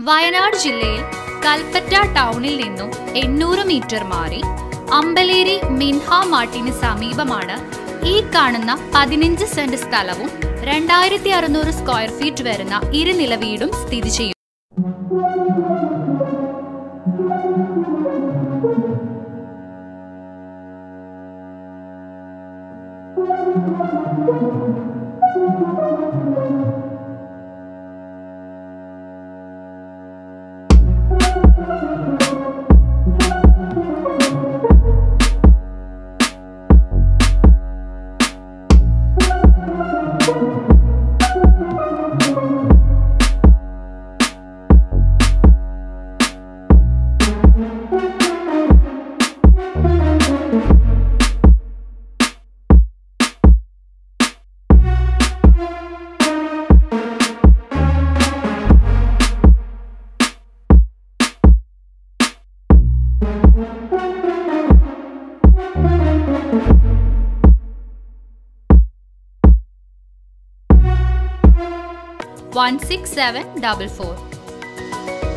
വയനാട് ജില്ലയിൽ കൽപ്പറ്റ ടൗണിൽ നിന്നും എണ്ണൂറ് മീറ്റർ മാറി അമ്പലേരി മിൻഹ മാട്ടിന് സമീപമാണ് ഈ കാണുന്ന പതിനഞ്ച് സെന്റ് സ്ഥലവും രണ്ടായിരത്തി അറുന്നൂറ് സ്ക്വയർ ഫീറ്റ് വരുന്ന ഇരുനില വീടും സ്ഥിതി ചെയ്യും one six seven double four